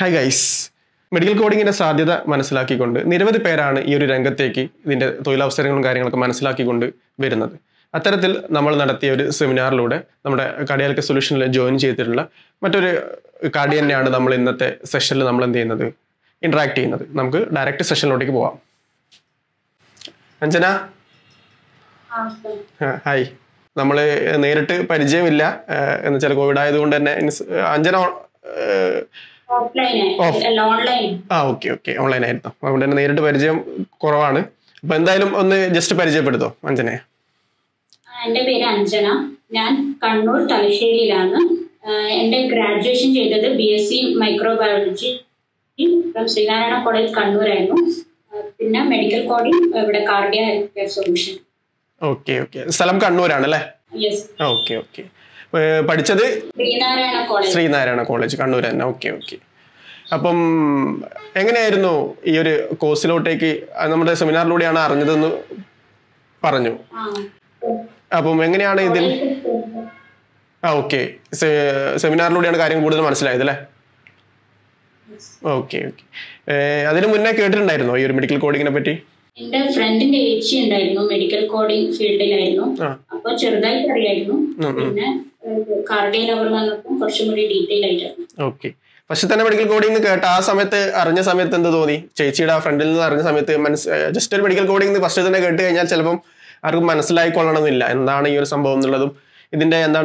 Hi guys medical കോഡിങ്ങിന്റെ സാധ്യത മനസ്സിലാക്കിക്കൊണ്ട് നിരവധി പേരാണ് ഈ ഒരു രംഗത്തേക്ക് ഇതിന്റെ തൊഴിലവസരങ്ങളും കാര്യങ്ങളൊക്കെ മനസ്സിലാക്കിക്കൊണ്ട് വരുന്നത് അത്തരത്തിൽ നമ്മൾ നടത്തിയ ഒരു സെമിനാറിലൂടെ നമ്മുടെ കാർഡിയാലിക്ക സൊല്യൂഷനിൽ ജോയിൻ ചെയ്തിട്ടുള്ള മറ്റൊരു കാർഡിയനെയാണ് നമ്മൾ ഇന്നത്തെ സെഷനിൽ നമ്മൾ എന്ത് ചെയ്യുന്നത് ഇന്ററാക്ട് ചെയ്യുന്നത് നമുക്ക് ഡയറക്റ്റ് സെഷനിലോട്ടേക്ക് പോവാം അഞ്ജന ആ, ഹായ് നമ്മൾ നേരിട്ട് പരിചയമില്ല എന്ന് വെച്ചാൽ കോവിഡ് ആയതുകൊണ്ട് തന്നെ ഇൻസ്- അഞ്ജന ഓഫ്ലൈൻ Off. അല്ല ഓൺലൈൻ ആ ഓക്കെ ഓക്കെ ഓൺലൈൻ ആയിരുന്നു അതുകൊണ്ട് തന്നെ നേരിട്ട് പരിചയം കുറവാണ് അപ്പൊ എന്തായാലും ഒന്ന് ജസ്റ്റ് പരിചയപ്പെടുത്തോ അഞ്ജനെ എൻ്റെ പേര് അഞ്ജന ഞാൻ കണ്ണൂർ തലശ്ശേരിയിലാണ് ആഹ് എൻ്റെ ഗ്രാജുവേഷൻ ചെയ്തത് B S C microbiology from Sreenarayana college കണ്ണൂരായിരുന്നു ആഹ് പിന്നെ മെഡിക്കൽ കോഡിംഗ് ഇവിടെ Cardia health care solution okay okay സ്ഥലം കണ്ണൂരാണ് അല്ലേ യെസ് ഓക്കെ ഓക്കെ പഠിച്ചത് ശ്രീനാരായണ കോളേജ് ശ്രീനാരായണ കോളേജ് കണ്ണൂർ തന്നെ ഓക്കെ ഓക്കെ അപ്പം എങ്ങനെയായിരുന്നു ഈ ഒരു കോഴ്സിലോട്ടേക്ക് അത് നമ്മുടെ സെമിനാറിലൂടെയാണ് അറിഞ്ഞതെന്ന് പറഞ്ഞു ആ അപ്പം എങ്ങനെയാണ് ഇതിൽ ആ ഓക്കെ സെമിനാറിലൂടെയാണ് കാര്യം കൂടുതൽ മനസ്സിലായത് അല്ലേ ഓക്കെ ഓക്കെ അതിന് മുന്നേ കേട്ടിട്ടുണ്ടായിരുന്നോ ഈ ഒരു മെഡിക്കൽ കോഡിങ്ങിനെ പറ്റി എൻ്റെ ഫ്രണ്ടിന്റെ ഏച്ചി ഉണ്ടായിരുന്നു മെഡിക്കൽ കോഡിംഗ് ഫീൽഡിലായിരുന്നു ആ അപ്പൊ ചെറുതായിട്ട് അറിയായിരുന്നു ഉം, ഉം. പിന്നെ കാർഡിയ ലവർ വന്നപ്പോൾ കുറച്ചും കൂടി ഡീറ്റെയിൽ ആയിട്ടായിരുന്നു ഓക്കെ പക്ഷെ തന്നെ മെഡിക്കൽ കോഡിംഗ് കേട്ട ആ സമയത്ത് അറിഞ്ഞ സമയത്ത് എന്ത് തോന്നി ചേച്ചിയുടെ ആ ഫ്രണ്ടിൽ നിന്ന് അറിഞ്ഞ സമയത്ത് മനസ്സ് ജസ്റ്റ് ഒരു മെഡിക്കൽ കോഡിംഗ് ഫസ്റ്റ് തന്നെ കേട്ട് കഴിഞ്ഞാൽ ചിലപ്പം ആർക്കും മനസ്സിലായിക്കൊള്ളണമെന്നില്ല എന്താണ് ഈ ഒരു സംഭവം എന്നുള്ളതും ഇതിന്റെ എന്താണ്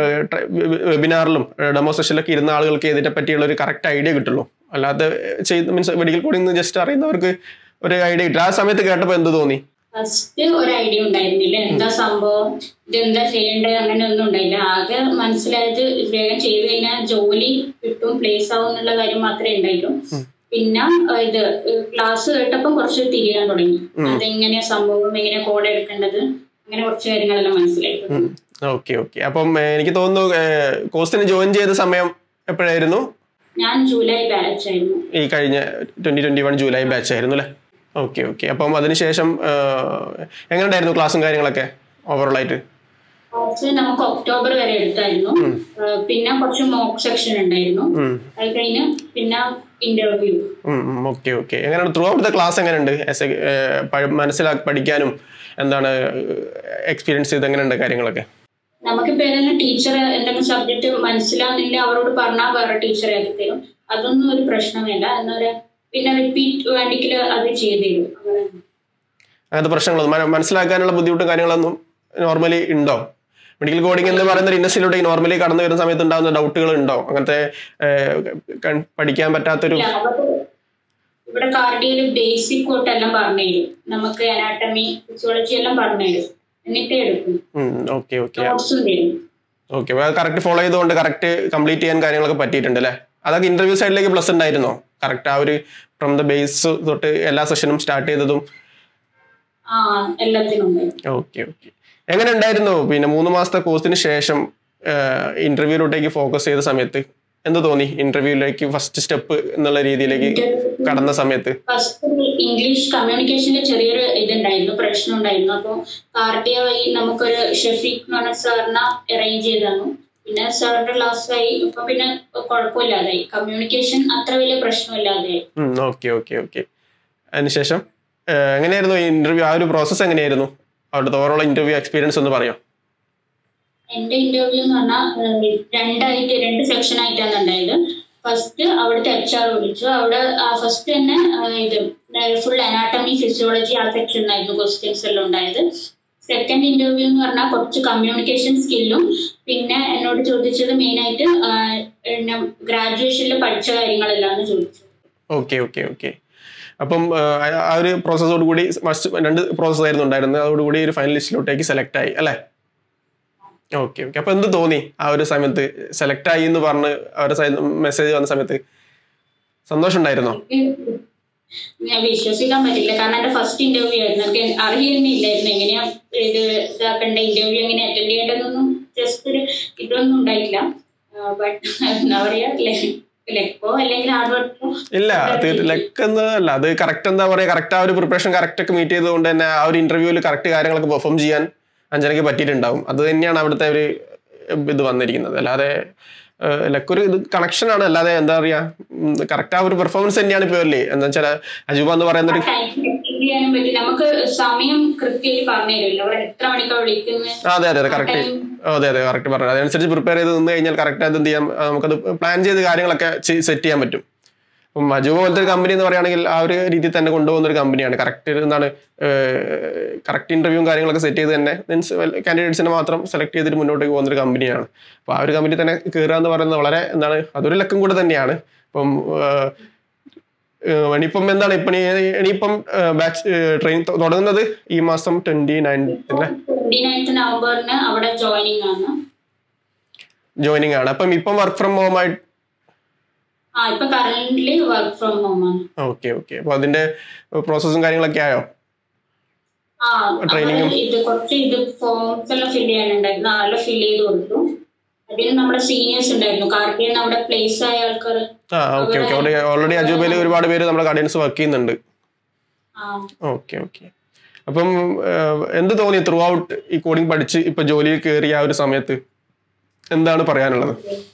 വെബിനാറിലും ഡെമോ സെഷനിലൊക്കെ ഇരുന്ന ആളുകൾക്ക് ഇതിനെ പറ്റിയുള്ള ഒരു കറക്റ്റ് ഐഡിയ കിട്ടുള്ളൂ അല്ലാതെ ചെയ്ത് മീൻസ് മെഡിക്കൽ കോഡിംഗ് ജസ്റ്റ് അറിയുന്നവർക്ക് ഒരു ഐഡിയ കിട്ടും ആ സമയത്ത് കേട്ടപ്പോൾ എന്ത് തോന്നി ഫസ്റ്റ് ഒരു ഐഡിയ ഉണ്ടായിരുന്നില്ല എന്താ സംഭവം ഇതെന്താ ചെയ്യേണ്ടത് അങ്ങനെ ഒന്നും ഉണ്ടായില്ല ആകെ മനസ്സിലായത് വേഗം ചെയ്തു കഴിഞ്ഞാൽ ജോലി കിട്ടും പ്ലേസ് ആവും എന്നുള്ള കാര്യം മാത്രമേ ഉണ്ടായിട്ടു പിന്നെ ആ, ഇത് ക്ലാസ് കേട്ടപ്പോൾ കുറച്ച് തിരിയാൻ തുടങ്ങി അതെങ്ങനെയാ സംഭവം എങ്ങനെയാ കോഡ് എടുക്കേണ്ടത് അങ്ങനെ കുറച്ച് കാര്യങ്ങളെല്ലാം മനസ്സിലായി ഓക്കെ ഓക്കെ അപ്പം ഏഹ്, എനിക്ക് തോന്നുന്നു കോഴ്സിന് ജോയിൻ ചെയ്ത സമയം എപ്പോഴായിരുന്നു ഞാൻ ജൂലൈ ബാച്ച് ആയിരുന്നു ഈ കഴിഞ്ഞ twenty twenty one July batch ആയിരുന്നു അല്ലേ ഓക്കെ ഓക്കെ അപ്പം അതിനുശേഷം എങ്ങനെ ഉണ്ടായിരുന്നു ക്ലാസ്സും കാര്യങ്ങളൊക്കെ ഓവറോൾ ആയിട്ട് ക്ലാസ് നമുക്ക് ഒക്ടോബർ വരെ എടുത്തായിരുന്നു ആ, പിന്നെ കുറച്ച് മോക്ക് സെക്ഷൻ ഉണ്ടായിരുന്നു അത് കഴിഞ്ഞ് പിന്നെ ഇന്റർവ്യൂ ഓക്കെ ഓക്കെ എങ്ങനെയാണ് ത്രൂ ഔട്ട് ദ ക്ലാസ് എങ്ങനെയുണ്ട് ആസ് എ മനസ്സിലാക്കി പഠിക്കാനും എന്താണ് എക്സ്പീരിയൻസ് ചെയ്ത് എങ്ങനെയുണ്ട് കാര്യങ്ങളൊക്കെ നമുക്കിപ്പോ ഏതെങ്കിലും ടീച്ചർ എന്തെങ്കിലും സബ്ജക്ട് മനസ്സിലാവുന്നില്ല അവരോട് പറഞ്ഞാൽ വേറെ ടീച്ചറെ ആക്കി തരും അതൊന്നും ഒരു പ്രശ്നമില്ല എന്നാ പറയാ പിന്നെ റിപ്പീറ്റ് വേണ്ടിക്കൽ അത് ചെയ്തു തരും അങ്ങനെ. അങ്ങനത്തെ പ്രശ്നങ്ങളൊന്നും മന- മനസ്സിലാക്കാനുള്ള ബുദ്ധിമുട്ടും കാര്യങ്ങളൊന്നും നോർമലി ഉണ്ടോ മെഡിക്കൽ കോഡിംഗ് എന്ന് പറയുന്ന ഒരു ഇൻഡസ്ട്രിയിലൂടെ നോർമലി കടന്നു വരുന്ന സമയത്ത് ഉണ്ടാകുന്ന ഡൗട്ടുകൾ ഉണ്ടോ അങ്ങനത്തെ ഏഹ്, കൺ- പഠിക്കാൻ പറ്റാത്തൊരു ഇല്ല, അവര് ഇവിടെ കാർഡിയയിൽ ബേസിക് തൊട്ട് എല്ലാം പറഞ്ഞു തരും നമുക്ക് അനാട്ടമി ഫിസിയോളജി എല്ലാം പറഞ്ഞു തരും എന്നിട്ടേ എടുക്കും ഓക്കെ ഓക്കെ നോട്ട്സും തരും ഓക്കെ കറക്റ്റ് ഫോളോ ചെയ്തുകൊണ്ട് കറക്റ്റ് കംപ്ലീറ്റ് ചെയ്യാൻ കാര്യങ്ങളൊക്കെ പറ്റിയിട്ടുണ്ട് അല്ലേ അതൊക്കെ ഇന്റർവ്യൂ സൈഡിലേക്ക് പ്ലസ് ഉണ്ടായിരുന്നോ കറക്റ്റ് ആ ഒരു ഫ്രം ദ ബേസ് തൊട്ട് എല്ലാ സെഷനും സ്റ്റാർട്ട് ചെയ്തതും ആ എല്ലാത്തിനും ഉണ്ടായിരുന്നു ഓക്കെ ഓക്കെ എങ്ങനെ ഉണ്ടായിരുന്നു പിന്നെ മൂന്ന് മാസത്തെ കോഴ്സിന് ശേഷം ഇന്റർവ്യൂലോട്ടേക്ക് ഫോക്കസ് ചെയ്ത സമയത്ത് എന്ത് തോന്നി ഇന്റർവ്യൂയിലേക്ക് ഫസ്റ്റ് സ്റ്റെപ്പ് എന്നുള്ള രീതിയിലേക്ക് കടന്ന സമയത്ത് ഫസ്റ്റ് ഇംഗ്ലീഷ് കമ്മ്യൂണിക്കേഷനിൽ ചെറിയൊരു ഇതുണ്ടായിരുന്നു പ്രശ്നം ഉണ്ടായിരുന്നു അപ്പോൾ കാർഡിയ വഴി നമുക്കൊരു ഷെഫീഖ് എന്ന് പറഞ്ഞ സാറിനെ അറേഞ്ച് ചെയ്ത് തന്നു പിന്നെ സാറിന്റെ ക്ലാസ് ആയി ഇപ്പൊ പിന്നെ കുഴപ്പമില്ലാതായി കമ്മ്യൂണിക്കേഷൻ അത്ര വലിയ പ്രശ്നമില്ലാതെയായി ഓക്കെ ഓക്കെ ഓക്കെ അതിനുശേഷം ഏഹ്, എങ്ങനെയായിരുന്നു ഇന്റർവ്യൂ ആ ഒരു പ്രോസസ്സ് എങ്ങനെയായിരുന്നു അവിടുത്തെ ഓവറോൾ ഇന്റർവ്യൂ എക്സ്പീരിയൻസ് ഒന്ന് പറയാം എന്റെ ഇന്റർവ്യൂ എന്ന് പറഞ്ഞാൽ രണ്ടായിട്ട് രണ്ട് സെക്ഷൻ ആയിട്ടാണ് ഉണ്ടായത് ഫസ്റ്റ് അവിടുത്തെ എച്ച് ആർ വിളിച്ചു അവിടെ ഫസ്റ്റ് തന്നെ ആ, ഇത് ഫുൾ അനാട്ടമി ഫിസിയോളജി ആ സെക്ഷനിലായിരുന്നു ക്വസ്റ്റ്യൻസ് എല്ലാം ഉണ്ടായത് സെക്കൻഡ് ഇന്റർവ്യൂ എന്ന് പറഞ്ഞാൽ കുറച്ച് കമ്മ്യൂണിക്കേഷൻ സ്കില്ലും പിന്നെ എന്നോട് ചോദിച്ചത് മെയിൻ ആയിട്ട് ഗ്രാജുവേഷനിൽ പഠിച്ച കാര്യങ്ങളെല്ലാം ചോദിച്ചത് ഓക്കെ ഓക്കെ ഓക്കെ അപ്പം ആ, ആ ഒരു പ്രോസസ്സോട് കൂടി ഫസ്റ്റ് രണ്ട് പ്രോസസ്സ് ആയിരുന്നു ഉണ്ടായിരുന്നത് അതോടുകൂടി ഒരു ഫൈനൽ ലിസ്റ്റിലോട്ടേക്ക് സെലക്ട് ആയി അല്ലേ ഓക്കെ ഓക്കെ അപ്പൊ എന്ത് തോന്നി ആ ഒരു സമയത്ത് സെലക്ട് ആയി എന്ന് പറഞ്ഞ് അവരുടെ മെസ്സേജ് വന്ന സമയത്ത് സന്തോഷം ഉണ്ടായിരുന്നോ ഞാൻ വിശ്വസിക്കാൻ പറ്റില്ല കാരണം എന്റെ ഫസ്റ്റ് ഇന്റർവ്യൂ ആയിരുന്നു എനിക്ക് അറിയുന്നില്ലായിരുന്നു എങ്ങനെയാ ഇത് ഇതാക്കേണ്ട ഇന്റർവ്യൂ എങ്ങനെ അറ്റൻഡ് ചെയ്യേണ്ടതെന്നൊന്നും ജസ്റ്റ് ഒരു ഇതൊന്നും ഉണ്ടായില്ല ബട്ട് എന്താ പറയാ ലെക്കോ അല്ലെങ്കിൽ ഹാർഡ് വർക്കോ ഇല്ല ലക്ക് എന്നല്ല അത് കറക്റ്റ് എന്താ പറയാ കറക്റ്റ് ആ ഒരു പ്രിപ്പറേഷൻ കറക്റ്റ് ഒക്കെ മീറ്റ് ചെയ്തുകൊണ്ട് തന്നെ ആ ഒരു ഇന്റർവ്യൂവിൽ കറക്റ്റ് കാര്യങ്ങളൊക്കെ പെർഫോം ചെയ്യാൻ അഞ്ജനയ്ക്ക് പറ്റിയിട്ടുണ്ടാവും അത് തന്നെയാണ് അവിടുത്തെ ഒരു ഇത് വന്നിരിക്കുന്നത് അല്ലാതെ ലക്ക് ഒരു ഇത് കണക്ഷൻ ആണ് അല്ലാതെ എന്താ പറയാ കറക്റ്റ് ആ ഒരു പെർഫോമൻസ് തന്നെയാണ് ഇപ്പോൾ അല്ലേ എന്താ വെച്ചാൽ അജൂബ എന്ന് പറയുന്ന ഒരു ടൈം അറ്റൻഡ് ചെയ്യാനും പറ്റും നമുക്ക് സമയം കൃത്യമായിട്ട് പറഞ്ഞു തരുമല്ലോ അവർ എത്ര മണിക്കാണ് വിളിക്കുന്നത് ആ, അതെ അതെ അതെ കറക്റ്റ് അതെ അതെ കറക്റ്റ് പറഞ്ഞു അതനുസരിച്ച് പ്രിപ്പയർ ചെയ്ത് നിന്ന് കഴിഞ്ഞാൽ കറക്റ്റ് അത് എന്ത് ചെയ്യാം ആ, നമുക്കത് പ്ലാൻ ചെയ്ത് കാര്യങ്ങളൊക്കെ സെറ്റ് ചെയ്യാൻ പറ്റും അപ്പം അജുവ പോലത്തെ ഒരു കമ്പനി എന്ന് പറയുകയാണെങ്കിൽ ആ ഒരു രീതിയിൽ തന്നെ കൊണ്ടുപോകുന്ന ഒരു കമ്പനിയാണ് കറക്റ്റ് എന്താണ് കറക്റ്റ് ഇന്റർവ്യൂവും കാര്യങ്ങളൊക്കെ സെറ്റ് ചെയ്ത് തന്നെ മീൻസ് കാൻഡിഡേറ്റ്സിനെ മാത്രം സെലക്ട് ചെയ്തിട്ട് മുന്നോട്ടേക്ക് പോകുന്ന ഒരു കമ്പനിയാണ് അപ്പോൾ ആ ഒരു കമ്പനി തന്നെ കയറുക എന്ന് പറയുന്നത് വളരെ എന്താണ് അതൊരു ലക്കം കൂടെ തന്നെയാണ് ഇപ്പം ഏഹ്, ഏഹ്, ഇനിയിപ്പം എന്താണ് ഇപ്പം ഇനി- ഇനിയിപ്പം ബാച്ച് ട്രെയിൻ തുടങ്ങുന്നത് ഈ മാസം ട്വന്റി നയൻത്തിലെ ട്വന്റി നയൻത്ത് നവംബറിന് അവിടെ ജോയിനിങ് ആണ് ജോയിനിങ് ആണ് അപ്പം ഇപ്പം വർക്ക് ഫ്രം ഹോം ആയിട്ട് ആ ഇപ്പൊ കറന്റ് വർക്ക് ഫ്രം ഹോം ആണ് ഓക്കെ ഓക്കെ അപ്പോൾ അതിന്റെ പ്രോസസ്സും കാര്യങ്ങളൊക്കെ ആയോ ആ Training ഉം- അവര് ഇത് കുറച്ച് ഇത് ഫോംസ് എല്ലാം ഫില്ല് ചെയ്യാനുണ്ടായിരുന്നു അതെല്ലാം ഫില്ല് ചെയ്ത് കൊടുത്തു അതിന് നമ്മുടെ സീനിയേഴ്സ് ഉണ്ടായിരുന്നു കാർഡിയൻ അവിടെ പ്ലേസ് ആയ ആൾക്കാർ ആ ഓക്കെ ഓക്കെ അവിടെ ഓൾറെഡി അജൂബയിൽ ഒരുപാട് പേര് നമ്മുടെ ഗാർഡിയൻസ് വർക്ക് ചെയ്യുന്നുണ്ട് ആ ഓക്കെ ഓക്കെ അപ്പം ഏഹ്, എന്ത് തോന്നി ത്രൂ ഔട്ട് ഈ കോഡിംഗ് പഠിച്ച് ഇപ്പൊ ജോലിയിൽ കയറിയ ആ ഒരു സമയത്ത് എന്താണ് പറയാനുള്ളത്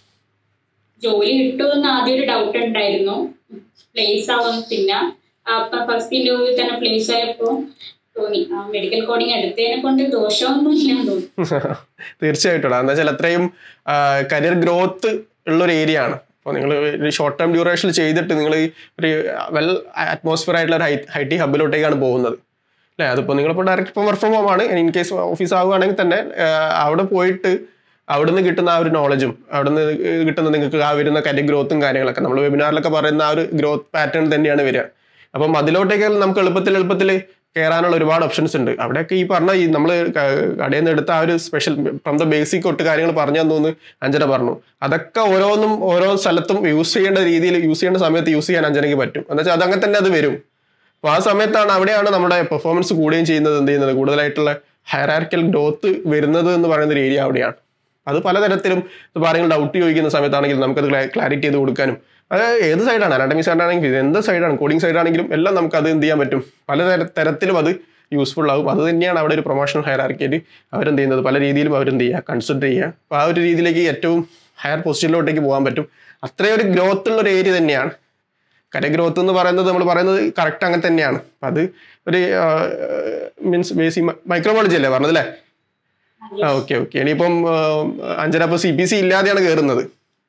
ജോലി കിട്ടുമെന്ന് ആദ്യം ഒരു ഡൗട്ട് ഉണ്ടായിരുന്നു പ്ലേസ് ആവും പിന്നെ അപ്പൊ ഫസ്റ്റ് ഇന്റർവ്യൂ തന്നെ പ്ലേസ് ആയപ്പോ തോന്നി ആ മെഡിക്കൽ കോഡിങ് എടുത്തതിനെ കൊണ്ട് ദോഷമൊന്നും ഇല്ലെന്ന് തോന്നി തീർച്ചയായിട്ടും എന്താ വെച്ചാൽ അത്രയും കരിയർ ഗ്രോത്ത് ഉള്ള ഒരു ഏരിയ ആണ് അപ്പോൾ നിങ്ങൾ ഒരു ഷോർട്ട് ടൈം ഡ്യൂറേഷനിൽ ചെയ്തിട്ട് നിങ്ങൾ ഒരു വെൽ അറ്റ്മോസ്ഫിയർ ആയിട്ടുള്ള ഒരു ഐ ടി ഹബിലോട്ടേക്കാണ് പോകുന്നത് അല്ലേ അതിപ്പോൾ നിങ്ങളിപ്പോൾ ഡയറക്റ്റ് ഇപ്പോൾ വർക്ക് ഫ്രം ഹോം ആണ് ഇൻ കേസ് ഓഫീസ് ആവുകയാണെങ്കിൽ തന്നെ ആ, അവിടെ പോയിട്ട് അവിടുന്ന് കിട്ടുന്ന ആ ഒരു നോളജും അവിടുന്ന് കിട്ടുന്ന നിങ്ങൾക്ക് ആ വരുന്ന കരിയർ ഗ്രോത്തും കാര്യങ്ങളൊക്കെ നമ്മൾ വെബിനാറിലൊക്കെ പറയുന്ന ആ ഒരു ഗ്രോത്ത് പാറ്റേൺ തന്നെയാണ് വരിക അപ്പം അതിലോട്ടേക്ക് നമുക്ക് എളുപ്പത്തിൽ എളുപ്പത്തിൽ കയറാനുള്ള ഒരുപാട് ഓപ്ഷൻസ് ഉണ്ട് അവിടെയൊക്കെ ഈ പറഞ്ഞ ഈ നമ്മൾ കടയിൽ നിന്ന് എടുത്ത ആ ഒരു സ്പെഷ്യൽ ഫ്രം ദ ബേസിക് തൊട്ട് കാര്യങ്ങൾ പറഞ്ഞു തന്നു അഞ്ജന പറഞ്ഞു അതൊക്കെ ഓരോന്നും ഓരോ സ്ഥലത്തും യൂസ് ചെയ്യേണ്ട രീതിയിൽ യൂസ് ചെയ്യേണ്ട സമയത്ത് യൂസ് ചെയ്യാൻ അഞ്ജനയ്ക്ക് പറ്റും എന്ന് വെച്ചാൽ അതങ്ങനെ തന്നെ അത് വരും അപ്പോൾ ആ സമയത്താണ് അവിടെയാണ് നമ്മുടെ പെർഫോമൻസ് കൂടുകയും ചെയ്യുന്നത് എന്ത് ചെയ്യുന്നത് കൂടുതലായിട്ടുള്ള ഹയറാർക്കൽ ഗ്രോത്ത് വരുന്നത് എന്ന് പറയുന്ന ഒരു ഏരിയ അവിടെയാണ് അത് പലതരത്തിലും ഇപ്പോൾ ആരെങ്കിലും ഡൗട്ട് ചോദിക്കുന്ന സമയത്താണെങ്കിൽ നമുക്കത് ക്ലാരിറ്റി ചെയ്ത് കൊടുക്കാനും അത് ഏത് സൈഡാണ് അനാട്ടമി സൈഡാണെങ്കിൽ ഇത് എന്ത് സൈഡാണ് കോഡിംഗ് സൈഡാണെങ്കിലും എല്ലാം നമുക്ക് അത് എന്ത് ചെയ്യാൻ പറ്റും പല തര- തരത്തിലും അത് യൂസ്ഫുൾ ആകും അത് തന്നെയാണ് അവിടെ ഒരു പ്രൊമോഷണൽ ഹയറാർക്കിയിൽ അവരെന്ത് ചെയ്യുന്നത് പല രീതിയിലും അവരെന്ത് ചെയ്യുക കൺസിഡർ ചെയ്യുക അപ്പോൾ ആ ഒരു രീതിയിലേക്ക് ഏറ്റവും ഹയർ പൊസിഷനിലോട്ടേക്ക് പോകാൻ പറ്റും അത്രയും ഒരു ഗ്രോത്ത് ഉള്ള ഒരു ഏരിയ തന്നെയാണ് കര ഗ്രോത്ത് എന്ന് പറയുന്നത് നമ്മൾ പറയുന്നത് കറക്റ്റ് അങ്ങനെ തന്നെയാണ് അപ്പം അത് ഒരു മീൻസ് ബേസിക് മൈക്രോബയോളജി അല്ലേ പറഞ്ഞതല്ലേ ആ ഓക്കെ ഓക്കെ ഇനിയിപ്പം ആ, അഞ്ജന ഇപ്പോൾ സി പി സി ഇല്ലാതെയാണ് കയറുന്നത്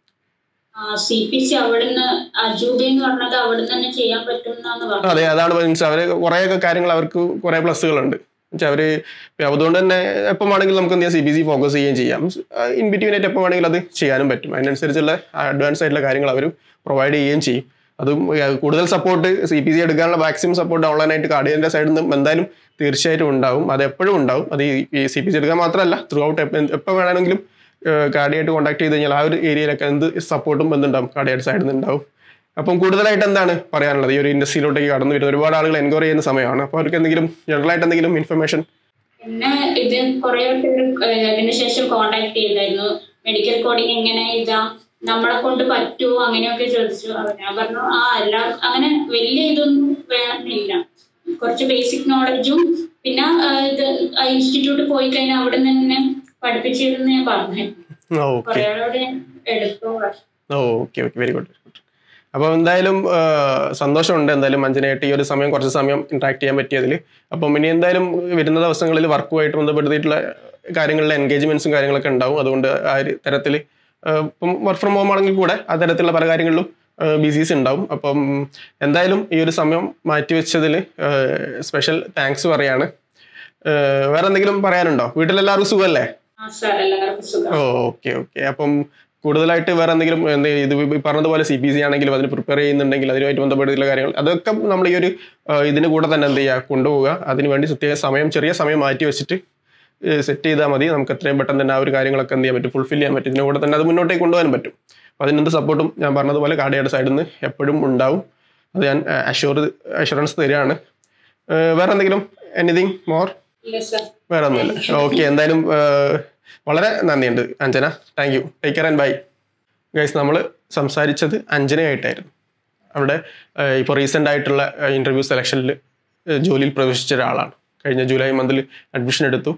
സി പി സി അവിടുന്ന് അജൂബ എന്ന് പറഞ്ഞത് അവിടുന്ന് തന്നെ ചെയ്യാൻ പറ്റും എന്നാണ് പറഞ്ഞത് അതെ അതാണ് മീൻസ് അവർ കുറേയൊക്കെ കാര്യങ്ങൾ അവർക്ക് കുറേ പ്ലസ്സുകളുണ്ട് എന്നുവെച്ചാൽ അവർ അതുകൊണ്ട് തന്നെ എപ്പം വേണമെങ്കിലും നമുക്ക് എന്ത് ചെയ്യാം സി ബി സി ഫോക്കസ് ചെയ്യുകയും ചെയ്യാം ഇൻ ബിറ്റ്വീൻ ആയിട്ട് എപ്പോൾ വേണമെങ്കിലും അത് ചെയ്യാനും പറ്റും അതിനനുസരിച്ചുള്ള അഡ്വാൻസ് ആയിട്ടുള്ള കാര്യങ്ങൾ അവർ പ്രൊവൈഡ് ചെയ്യുകയും ചെയ്യും അതും ആ, കൂടുതൽ സപ്പോർട്ട് സി പി സി എടുക്കാനുള്ള മാക്സിമം സപ്പോർട്ട് ഓൺലൈനായിട്ട് കാർഡിയൻ്റെ സൈഡിൽ നിന്ന് എന്തായാലും തീർച്ചയായിട്ടും ഉണ്ടാവും അത് എപ്പോഴും ഉണ്ടാവും അത് ഈ സി പി സി എടുക്കാൻ മാത്രമല്ല ത്രൂ ഔട്ട് എപ്പോൾ വേണമെങ്കിലും കാർഡിയായിട്ട് കോൺടാക്ട് ചെയ്ത് കഴിഞ്ഞാൽ ആ ഒരു ഏരിയയിലൊക്കെ എന്ത് സപ്പോർട്ടും എന്തുണ്ടാവും കാർഡിയായിട്ട് സൈഡിൽ നിന്ന് ഉണ്ടാവും അപ്പം കൂടുതലായിട്ട് എന്താണ് പറയാനുള്ളത് ഈ ഒരു ഇൻഡസ്ട്രിയിലോട്ടേക്ക് കടന്നു വരുന്ന ഒരുപാട് ആളുകൾ എൻക്വയറി ചെയ്യുന്ന സമയമാണ് അപ്പോൾ അവർക്ക് എന്തെങ്കിലും ജനറൽ ആയിട്ട് എന്തെങ്കിലും ഇൻഫർമേഷൻ പിന്നെ ഇത് കുറെ പേര് ഏഹ് അതിന് ശേഷം കോണ്ടാക്ട് ചെയ്തായിരുന്നു മെഡിക്കൽ കോഡിങ് എങ്ങനെ ഇതാ നമ്മളെ കൊണ്ട് പറ്റുമോ അങ്ങനെയൊക്കെ ചോദിച്ചു അപ്പൊ ഞാൻ പറഞ്ഞു ആ എല്ലാ അങ്ങനെ വലിയ ഇതൊന്നും വേണമെന്നില്ല കുറച്ച് ബേസിക് നോളജും പിന്നെ ആഹ് ഇത് ഇൻസ്റ്റിറ്റ്യൂട്ട് പോയി കഴിഞ്ഞാൽ അവിടെ നിന്ന് തന്നെ പഠിപ്പിച്ചിരുന്നു ഞാൻ പറഞ്ഞു ഓക്കെ കുറെ ആളോട് എടുത്തു oh okay okay very good അപ്പോൾ എന്തായാലും ആ, സന്തോഷമുണ്ട് എന്തായാലും മഞ്ജനയായിട്ട് ഈ ഒരു സമയം കുറച്ച് സമയം ഇന്ററാക്ട് ചെയ്യാൻ പറ്റിയതിൽ അപ്പം ഇനി എന്തായാലും വരുന്ന ദിവസങ്ങളിൽ വർക്കുമായിട്ട് ബന്ധപ്പെടുത്തിയിട്ടുള്ള കാര്യങ്ങളിലെ എൻഗേജ്മെന്റ്സും കാര്യങ്ങളൊക്കെ ഉണ്ടാവും അതുകൊണ്ട് ആ ഒരു തരത്തിൽ ഇപ്പം വർക്ക് ഫ്രം ഹോം ആണെങ്കിൽ കൂടെ ആ തരത്തിലുള്ള പല കാര്യങ്ങളിലും ബിസീസ് ഉണ്ടാവും അപ്പം എന്തായാലും ഈ ഒരു സമയം മാറ്റിവെച്ചതിൽ സ്പെഷ്യൽ താങ്ക്സ് പറയാണ് ആ, വേറെ എന്തെങ്കിലും പറയാനുണ്ടോ വീട്ടിലെല്ലാവർക്കും സുഖമല്ലേ ആ സാർ എല്ലാവർക്കും സുഖം ഓ ഓക്കെ ഓക്കെ അപ്പം കൂടുതലായിട്ട് വേറെ എന്തെങ്കിലും എന്ത് ഇത് ഈ പറഞ്ഞതുപോലെ സി പി സി ആണെങ്കിലും അതിന് പ്രിപ്പയർ ചെയ്യുന്നുണ്ടെങ്കിൽ അതിനുമായിട്ട് ബന്ധപ്പെട്ടുള്ള കാര്യങ്ങൾ അതൊക്കെ നമ്മൾ ഈ ഒരു ആ, ഇതിന് കൂടെ തന്നെ എന്ത് ചെയ്യുക കൊണ്ടുപോവുക അതിനുവേണ്ടി പ്രത്യേക സമയം ചെറിയ സമയം മാറ്റി വെച്ചിട്ട് സെറ്റ് ചെയ്താൽ മതി നമുക്ക് എത്രയും പെട്ടെന്ന് തന്നെ ആ ഒരു കാര്യങ്ങളൊക്കെ എന്ത് ചെയ്യാൻ പറ്റും ഫുൾഫിൽ ചെയ്യാൻ പറ്റും ഇതിന് കൂടെ തന്നെ അത് മുന്നോട്ടേക്ക് കൊണ്ടുപോകാൻ പറ്റും അപ്പോൾ അതിനെന്ത് സപ്പോർട്ടും ഞാൻ പറഞ്ഞതുപോലെ കാർഡിയുടെ സൈഡിൽ നിന്ന് എപ്പോഴും ഉണ്ടാവും അത് ഞാൻ അഷ്യൂർ അഷുറൻസ് തരികയാണ് ആ, വേറെ എന്തെങ്കിലും എനിത്തിങ് മോർ ഇല്ല സാർ വേറെ ഒന്നുമില്ല ഓക്കെ എന്തായാലും ആ, വളരെ നന്ദിയുണ്ട് Anjana thank you take care and bye guys നമ്മൾ സംസാരിച്ചത് അഞ്ജനയായിട്ടായിരുന്നു അവിടെ ഇപ്പോൾ റീസെൻ്റ് ആയിട്ടുള്ള ഇൻ്റർവ്യൂ സെലക്ഷനിൽ ജോലിയിൽ പ്രവേശിച്ച ഒരാളാണ് കഴിഞ്ഞ ജൂലൈ മന്തിൽ അഡ്മിഷൻ എടുത്തു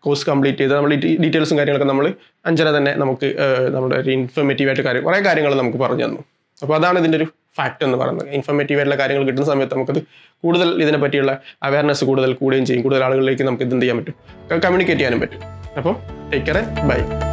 കോഴ്സ് കംപ്ലീറ്റ് ചെയ്ത് നമ്മൾ ഡീറ്റെയിൽസും കാര്യങ്ങളൊക്കെ നമ്മൾ അഞ്ചന തന്നെ നമുക്ക് ഏഹ്, നമ്മുടെ ഒരു ഇൻഫോർമേറ്റീവ് ആയിട്ട് കാര്യം കുറേ കാര്യങ്ങൾ നമുക്ക് പറഞ്ഞു തന്നു അപ്പോൾ അതാണ് ഇതിൻ്റെ ഒരു ഫാക്ട് എന്ന് പറയുന്നത് ഇൻഫോർമേറ്റീവ് ആയിട്ടുള്ള കാര്യങ്ങൾ കിട്ടുന്ന സമയത്ത് നമുക്കത് കൂടുതൽ ഇതിനെ പറ്റിയുള്ള അവയർനെസ് കൂടുതൽ കൂടുകയും ചെയ്യും കൂടുതൽ ആളുകളിലേക്ക് നമുക്ക് ഇത് എന്ത് ചെയ്യാൻ പറ്റും കമ്മ്യൂണിക്കേറ്റ് ചെയ്യാനും പറ്റും അപ്പോൾ ടേക്ക് കെയർ ബൈ